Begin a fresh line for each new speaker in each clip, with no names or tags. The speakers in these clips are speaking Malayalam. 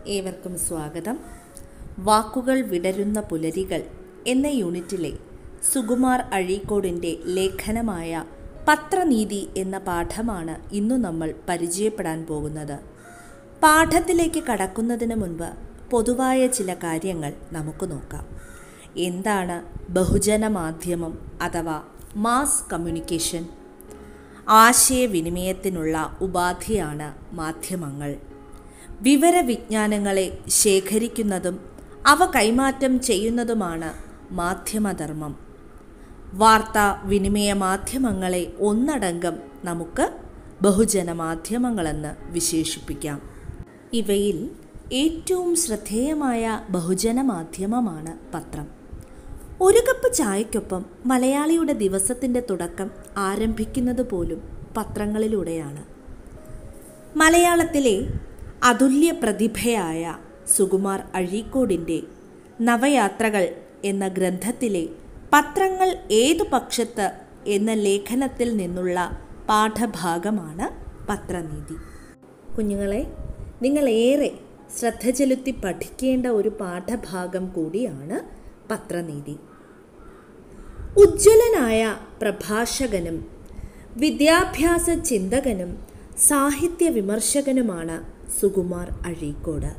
ഏവർക്കും സ്വാഗതം വാക്കുകൾ വിടരുന്ന പുലരികൾ എന്ന യൂണിറ്റിലെ സുകുമാർ അഴീക്കോടിൻ്റെ ലേഖനമായ പത്രനീതി എന്ന പാഠമാണ് ഇന്നു നമ്മൾ പരിചയപ്പെടാൻ പോകുന്നത് പാഠത്തിലേക്ക് കടക്കുന്നതിന് മുൻപ് പൊതുവായ ചില കാര്യങ്ങൾ നമുക്ക് നോക്കാം എന്താണ് ബഹുജന മാധ്യമം അഥവാ മാസ് കമ്മ്യൂണിക്കേഷൻ ആശയവിനിമയത്തിനുള്ള ഉപാധിയാണ് മാധ്യമങ്ങൾ വിവരവിജ്ഞാനങ്ങളെ ശേഖരിക്കുന്നതും അവ കൈമാറ്റം ചെയ്യുന്നതുമാണ് മാധ്യമധർമ്മം വാർത്താ വിനിമയ മാധ്യമങ്ങളെ ഒന്നടങ്കം നമുക്ക് ബഹുജന മാധ്യമങ്ങളെന്ന് വിശേഷിപ്പിക്കാം ഇവയിൽ ഏറ്റവും ശ്രദ്ധേയമായ ബഹുജന മാധ്യമമാണ് പത്രം ഒരു കപ്പ് ചായക്കൊപ്പം മലയാളിയുടെ ദിവസത്തിൻ്റെ തുടക്കം ആരംഭിക്കുന്നത് പോലും പത്രങ്ങളിലൂടെയാണ് മലയാളത്തിലെ അതുല്യ പ്രതിഭയായ സുകുമാർ അഴീക്കോടിൻ്റെ നവയാത്രകൾ എന്ന ഗ്രന്ഥത്തിലെ പത്രങ്ങൾ ഏതു പക്ഷത്ത് എന്ന ലേഖനത്തിൽ നിന്നുള്ള പാഠഭാഗമാണ് പത്രനീതി കുഞ്ഞുങ്ങളെ നിങ്ങൾ ഏറെ ശ്രദ്ധ ചെലുത്തി പഠിക്കേണ്ട ഒരു പാഠഭാഗം കൂടിയാണ് പത്രനീതി ഉജ്ജ്വലനായ പ്രഭാഷകനും വിദ്യാഭ്യാസ ചിന്തകനും സാഹിത്യ വിമർശകനുമാണ് സുകുമാർ അഴീക്കോട്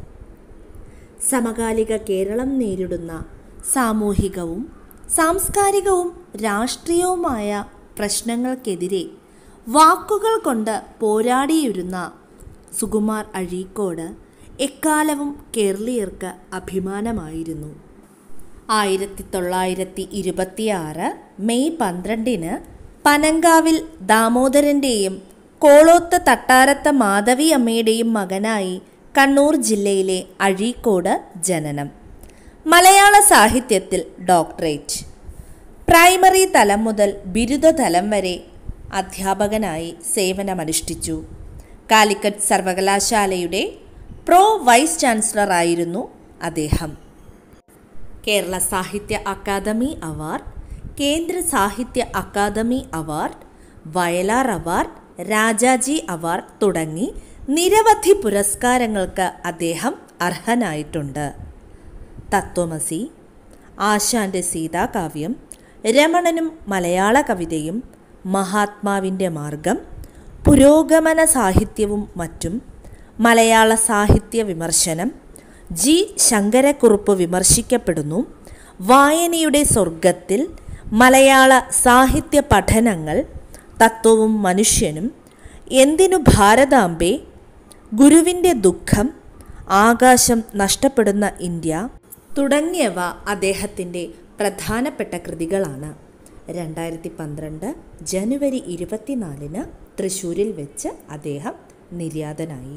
സമകാലിക കേരളം നേരിടുന്ന സാമൂഹികവും സാംസ്കാരികവും രാഷ്ട്രീയവുമായ പ്രശ്നങ്ങൾക്കെതിരെ വാക്കുകൾ കൊണ്ട് പോരാടിയിരുന്ന സുകുമാർ അഴീക്കോട് എക്കാലവും കേരളീയർക്ക് അഭിമാനമായിരുന്നു ആയിരത്തി തൊള്ളായിരത്തി ഇരുപത്തിയാറ് മെയ് പന്ത്രണ്ടിന് പനങ്കാവിൽ ദാമോദരൻ്റെയും കോളോത്ത് തട്ടാരത്ത മാധവി അമ്മയുടെയും മകനായി കണ്ണൂർ ജില്ലയിലെ അഴീക്കോട് ജനനം മലയാള സാഹിത്യത്തിൽ ഡോക്ടറേറ്റ് പ്രൈമറി തലം മുതൽ ബിരുദതലം വരെ അധ്യാപകനായി സേവനമനുഷ്ഠിച്ചു കാലിക്കറ്റ് സർവകലാശാലയുടെ പ്രോ വൈസ് ചാൻസലറായിരുന്നു അദ്ദേഹം കേരള സാഹിത്യ Akademi award Kendra Sahitya Akademi award Vayalar award Rajaji award തുടങ്ങി നിരവധി പുരസ്കാരങ്ങൾക്ക് അദ്ദേഹം അർഹനായിട്ടുണ്ട് തത്വമസി ആശാന്റെ സീതാകാവ്യം രമണനും മലയാള കവിതയും മഹാത്മാവിൻ്റെ മാർഗം പുരോഗമന സാഹിത്യവും മറ്റും മലയാള സാഹിത്യ വിമർശനം ജി ശങ്കരക്കുറുപ്പ് വിമർശിക്കപ്പെടുന്നു വായനയുടെ സ്വർഗത്തിൽ മലയാള സാഹിത്യ പഠനങ്ങൾ തത്വവും മനുഷ്യനും എന്തിനു ഭാരതാംബെ ഗുരുവിൻ്റെ ദുഃഖം ആകാശം നഷ്ടപ്പെടുന്ന ഇന്ത്യ തുടങ്ങിയവ അദ്ദേഹത്തിൻ്റെ പ്രധാനപ്പെട്ട കൃതികളാണ് രണ്ടായിരത്തി പന്ത്രണ്ട് ജനുവരി ഇരുപത്തിനാലിന് തൃശ്ശൂരിൽ വെച്ച് അദ്ദേഹം നിര്യാതനായി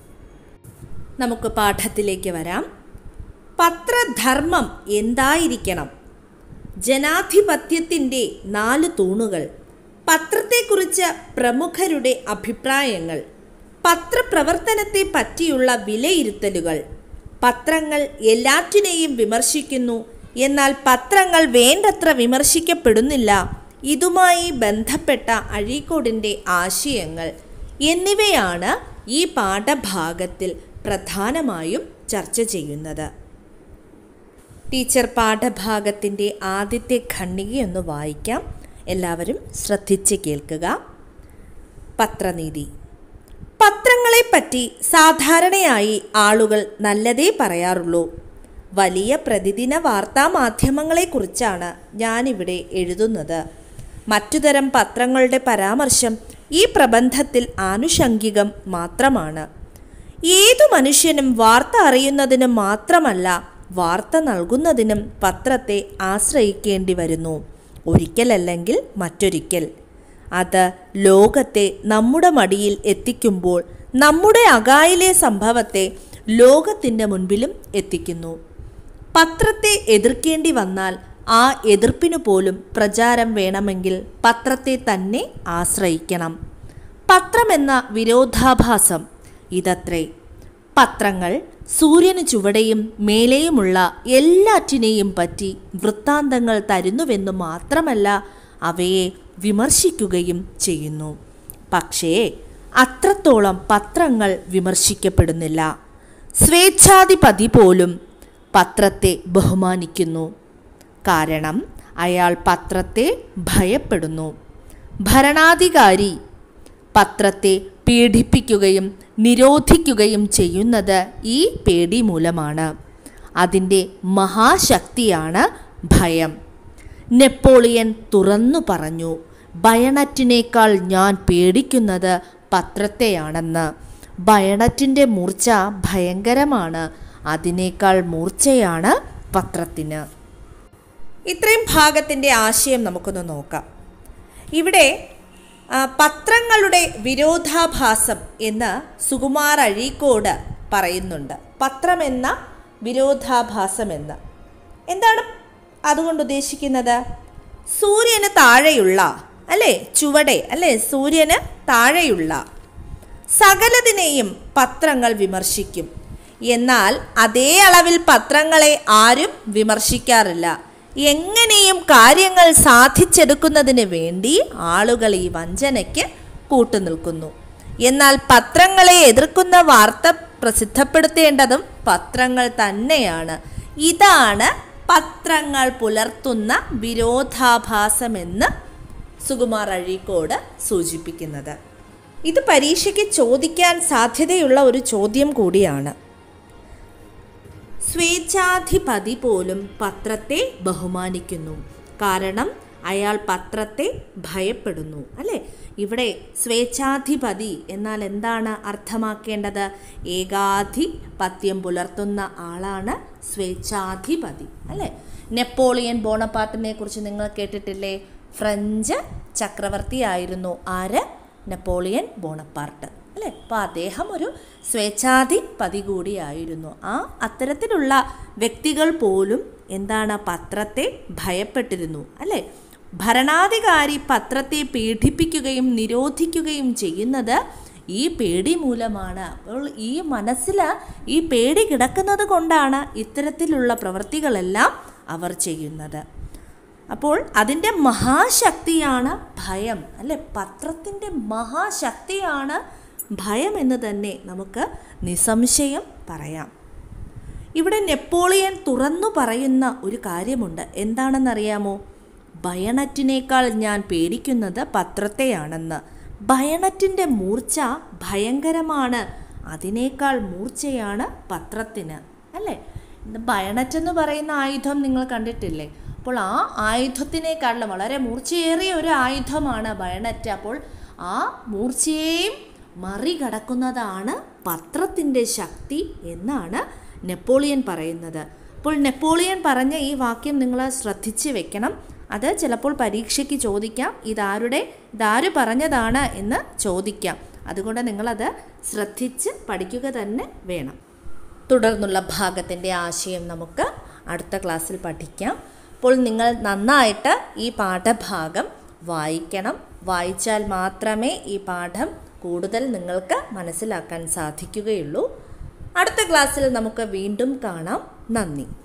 നമുക്ക് പാഠത്തിലേക്ക് വരാം പത്രധർമ്മം എന്തായിരിക്കണം ജനാധിപത്യത്തിൻ്റെ നാല് തൂണുകൾ പത്രത്തെക്കുറിച്ച് പ്രമുഖരുടെ അഭിപ്രായങ്ങൾ പത്രപ്രവർത്തനത്തെ പറ്റിയുള്ള വിലയിരുത്തലുകൾ പത്രങ്ങൾ എല്ലാറ്റിനെയും വിമർശിക്കുന്നു എന്നാൽ പത്രങ്ങൾ വേണ്ടത്ര വിമർശിക്കപ്പെടുന്നില്ല ഇതുമായി ബന്ധപ്പെട്ട അഴീക്കോടിൻ്റെ ആശയങ്ങൾ എന്നിവയാണ് ഈ പാഠഭാഗത്തിൽ പ്രധാനമായും ചർച്ച ചെയ്യുന്നത് ടീച്ചർ പാഠഭാഗത്തിൻ്റെ ആദ്യത്തെ ഖണ്ഡികയൊന്ന് വായിക്കാം എല്ലാവരും ശ്രദ്ധിച്ച് കേൾക്കുക പത്രനീതി പത്രങ്ങളെപ്പറ്റി സാധാരണയായി ആളുകൾ നല്ലതേ പറയാറുള്ളൂ വലിയ പ്രതിദിന വാർത്താ മാധ്യമങ്ങളെക്കുറിച്ചാണ് ഞാനിവിടെ എഴുതുന്നത് മറ്റുതരം പത്രങ്ങളുടെ പരാമർശം ഈ പ്രബന്ധത്തിൽ ആനുഷംഗികം മാത്രമാണ് ഏതു മനുഷ്യനും വാർത്ത അറിയുന്നതിന് മാത്രമല്ല വാർത്ത നൽകുന്നതിനും പത്രത്തെ ആശ്രയിക്കേണ്ടി വരുന്നു ഒരിക്കലല്ലെങ്കിൽ മറ്റൊരിക്കൽ അത് ലോകത്തെ നമ്മുടെ മടിയിൽ എത്തിക്കുമ്പോൾ നമ്മുടെ അകായിലെ സംഭവത്തെ ലോകത്തിൻ്റെ മുൻപിലും എത്തിക്കുന്നു പത്രത്തെ എതിർക്കേണ്ടി വന്നാൽ ആ എതിർപ്പിനു പോലും പ്രചാരം വേണമെങ്കിൽ പത്രത്തെ തന്നെ ആശ്രയിക്കണം പത്രമെന്ന വിരോധാഭാസം ഇതത്രേ പത്രങ്ങൾ സൂര്യന് ചുവടെയും മേലെയുമുള്ള എല്ലാറ്റിനെയും പറ്റി വൃത്താന്തങ്ങൾ തരുന്നുവെന്നു മാത്രമല്ല അവയെ വിമർശിക്കുകയും ചെയ്യുന്നു പക്ഷേ അത്രത്തോളം പത്രങ്ങൾ വിമർശിക്കപ്പെടുന്നില്ല സ്വേച്ഛാധിപതി പോലും പത്രത്തെ ബഹുമാനിക്കുന്നു കാരണം അയാൾ പത്രത്തെ ഭയപ്പെടുന്നു ഭരണാധികാരി പത്രത്തെ പീഡിപ്പിക്കുകയും നിരോധിക്കുകയും ചെയ്യുന്നത് ഈ പേടി മൂലമാണ് അതിൻ്റെ മഹാശക്തിയാണ് ഭയം നെപ്പോളിയൻ തുറന്നു പറഞ്ഞു ബയണറ്റിനേക്കാൾ ഞാൻ പേടിക്കുന്നത് പത്രത്തെയാണെന്ന് ബയണറ്റിൻ്റെ മൂർച്ച ഭയങ്കരമാണ് അതിനേക്കാൾ മൂർച്ചയാണ് പത്രത്തിന് ഇത്രയും ഭാഗത്തിൻ്റെ ആശയം നമുക്കൊന്ന് നോക്കാം ഇവിടെ ആ, പത്രങ്ങളുടെ വിരോധാഭാസം എന്ന് സുകുമാർ അഴീക്കോട് പറയുന്നുണ്ട് പത്രമെന്ന വിരോധാഭാസമെന്ന് എന്താണ് അതുകൊണ്ട് ഉദ്ദേശിക്കുന്നത് സൂര്യന് താഴെയുള്ള അല്ലേ ചുവടെ അല്ലേ സൂര്യന് താഴെയുള്ള സകലതിനെയും പത്രങ്ങൾ വിമർശിക്കും എന്നാൽ അതേ അളവിൽ പത്രങ്ങളെ ആരും വിമർശിക്കാറില്ല എങ്ങനെയും കാര്യങ്ങൾ സാധിച്ചെടുക്കുന്നതിന് വേണ്ടി ആളുകൾ ഈ വഞ്ചനയ്ക്ക് കൂട്ടുനിൽക്കുന്നു എന്നാൽ പത്രങ്ങളെ എതിർക്കുന്ന വാർത്ത പ്രസിദ്ധപ്പെടുത്തേണ്ടതും പത്രങ്ങൾ തന്നെയാണ് ഇതാണ് പത്രങ്ങൾ പുലർത്തുന്ന വിരോധാഭാസമെന്ന് സുകുമാർ അഴീക്കോട് സൂചിപ്പിക്കുന്നത് ഇത് പരീക്ഷയ്ക്ക് ചോദിക്കാൻ സാധ്യതയുള്ള ഒരു ചോദ്യം കൂടിയാണ് സ്വേച്ഛാധിപതി പോലും പത്രത്തെ ബഹുമാനിക്കുന്നു കാരണം അയാൾ പത്രത്തെ ഭയപ്പെടുന്നു അല്ലേ ഇവിടെ സ്വേച്ഛാധിപതി എന്നാൽ എന്താണ് അർത്ഥമാക്കേണ്ടത് ഏകാധിപത്യം പുലർത്തുന്ന ആളാണ് സ്വേച്ഛാധിപതി അല്ലേ നെപ്പോളിയൻ ബോണപ്പാർട്ടിനെ കുറിച്ച് നിങ്ങൾ കേട്ടിട്ടില്ലേ ഫ്രഞ്ച് ചക്രവർത്തിയായിരുന്നു ആര് നെപ്പോളിയൻ ബോണപ്പാർട്ട് അല്ലേ അപ്പോൾ അദ്ദേഹം ഒരു സ്വേച്ഛാധിപതി കൂടിയായിരുന്നു ആ അത്തരത്തിലുള്ള വ്യക്തികൾ പോലും എന്താണ് പത്രത്തെ ഭയപ്പെട്ടിരുന്നു അല്ലേ ഭരണാധികാരി പത്രത്തെ പീഡിപ്പിക്കുകയും നിരോധിക്കുകയും ചെയ്യുന്നത് ഈ പേടി മൂലമാണ് അപ്പോൾ ഈ മനസ്സിൽ ഈ പേടി കിടക്കുന്നത് കൊണ്ടാണ് ഇത്തരത്തിലുള്ള പ്രവൃത്തികളെല്ലാം അവർ ചെയ്യുന്നത് അപ്പോൾ അതിൻ്റെ മഹാശക്തിയാണ് ഭയം അല്ലെ പത്രത്തിൻ്റെ മഹാശക്തിയാണ് ഭയം എന്ന് തന്നെ നമുക്ക് നിസ്സംശയം പറയാം ഇവിടെ നെപ്പോളിയൻ തുറന്നു പറയുന്ന ഒരു കാര്യമുണ്ട് എന്താണെന്നറിയാമോ ബയണറ്റിനേക്കാൾ ഞാൻ പേടിക്കുന്നത് പത്രത്തെയാണെന്ന് ബയണറ്റിൻ്റെ മൂർച്ച ഭയങ്കരമാണ് അതിനേക്കാൾ മൂർച്ചയാണ് പത്രത്തിന് അല്ലേ ഇത് ബയണറ്റ് എന്ന് പറയുന്ന ആയുധം നിങ്ങൾ കണ്ടിട്ടില്ലേ അപ്പോൾ ആ ആയുധത്തിനേക്കാളും വളരെ മൂർച്ചയേറിയ ഒരു ആയുധമാണ് ബയണറ്റ് അപ്പോൾ ആ മൂർച്ചയെയും മറികടക്കുന്നതാണ് പത്രത്തിൻ്റെ ശക്തി എന്നാണ് നെപ്പോളിയൻ പറയുന്നത് അപ്പോൾ നെപ്പോളിയൻ പറഞ്ഞ ഈ വാക്യം നിങ്ങൾ ശ്രദ്ധിച്ച് വെക്കണം അത് ചിലപ്പോൾ പരീക്ഷയ്ക്ക് ചോദിക്കാം ഇതാരുടെ ഇതാര് പറഞ്ഞതാണ് എന്ന് ചോദിക്കാം അതുകൊണ്ട് നിങ്ങളത് ശ്രദ്ധിച്ച് പഠിക്കുക തന്നെ വേണം തുടർന്നുള്ള ഭാഗത്തിൻ്റെ ആശയം നമുക്ക് അടുത്ത ക്ലാസ്സിൽ പഠിക്കാം അപ്പോൾ നിങ്ങൾ നന്നായിട്ട് ഈ പാഠഭാഗം വായിക്കണം വായിച്ചാൽ മാത്രമേ ഈ പാഠം കൂടുതൽ നിങ്ങൾക്ക് മനസ്സിലാക്കാൻ സാധിക്കുകയുള്ളൂ അടുത്ത ക്ലാസ്സിൽ നമുക്ക് വീണ്ടും കാണാം നന്ദി